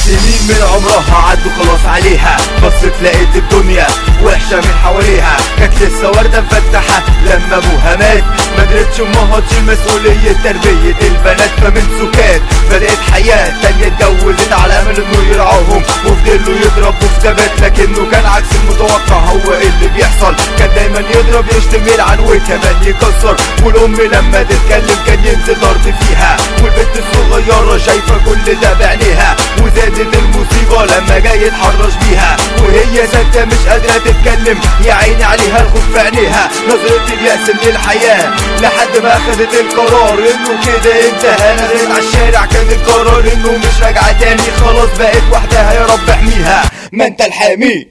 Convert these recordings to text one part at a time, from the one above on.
سنين من عمرها عدوا خلاص عليها بصت لقيت الدنيا وحشة من حواليها كانت لسه وردة مفتحة لما ابوها مات ما قدرتش امها تشيل مسؤولية تربية البنات فمن سكات بدأت حياة تانية اتجوزت على امل انه يرعاهم وفضلوا يضربوا في ثبات لكنه كان عكس المتوقع هو إيه اللي بيحصل كان دايما يضرب يشتم يلعن وكمان يكسر والام لما تتكلم كان ينزل ضرب فيها والبنت الصغيرة شايفة كل ده بعينيها وزادت المصيبة لما جاي يتحرش بيها وهي ساكتة مش قادرة تتكلم يا عيني عليها الخوف في عينيها نظرة اليأس من الحياة لحد ما اخدت القرار انه كده انتهى نزلت على الشارع كان القرار انه مش راجعة تاني خلاص بقت وحدها يا رب احميها ما انت الحامي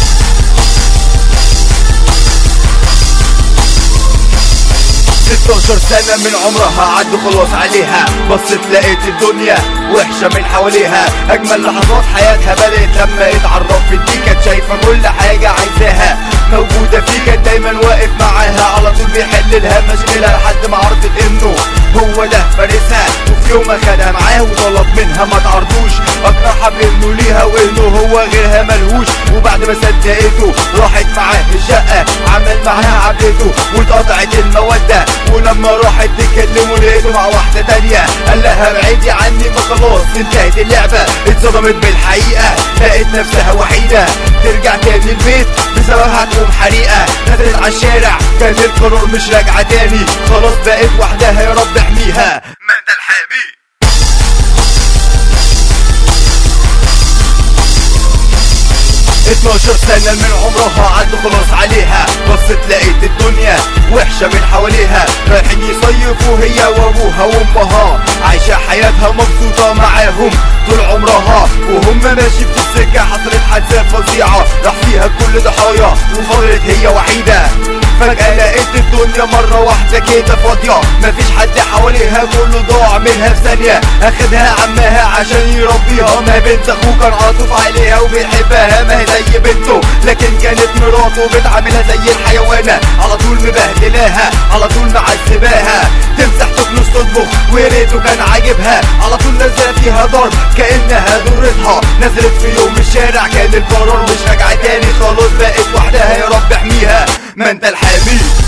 16 سنة من عمرها عدوا خلاص عليها بصت لقيت الدنيا وحشة من حواليها أجمل لحظات حياتها بدأت لما اتعرفت دي كانت شايفة كل حاجة عايزاها موجودة فيه كان دايما واقف معاها على طول بيحل لها مشكلة لحد ما عرفت انه هو ده فارسها وفي يوم اخدها معاه وطلب منها ما تعرضوش اقنعها بانه ليها وانه هو غيرها ملهوش وبعد ما صدقته راحت معاه الشقة عمل معاها عبدته واتقطعت المودة ولما راحت تكلمه لقيته مع واحدة تانية قال لها ابعدي عني ما خلاص انتهت اللعبة اتصدمت بالحقيقة لقيت نفسها وحيدة ترجع تاني البيت بسببها تقوم حريقة نزلت على الشارع كان القرار مش راجعة تاني خلاص بقت وحدها يا رب احميها ما انت الحامي 12 سنة من عمرها عدوا خلاص عليها بصت لقيت الدنيا وحشة من حواليها رايحين يصيفوا هي وابوها وامها عايشة حياتها مبسوطة معاهم طول عمرها وهم ماشي في السكة حصلت حادثة فظيعة راح فيها كل ضحايا وفضلت هي وحيدة فجأة لقيت الدنيا مرة واحدة كده فاضية مفيش حد حواليها كله ضاع منها في ثانية اخدها عمها عشان يربيها ما بنت اخوه كان عاطف عليها وبيحبها ما هي زي بنته لكن كانت مراته بتعاملها زي الحيوانة على طول مبهدلاها على طول معذباها تمسح تكنس تطبخ ويا ريته كان عاجبها على طول نازله فيها ضرب كانها ضرتها نزلت في يوم الشارع كان القرار مش راجعه تاني خلاص بقت وحدها يا رب احميها ما انت الحامي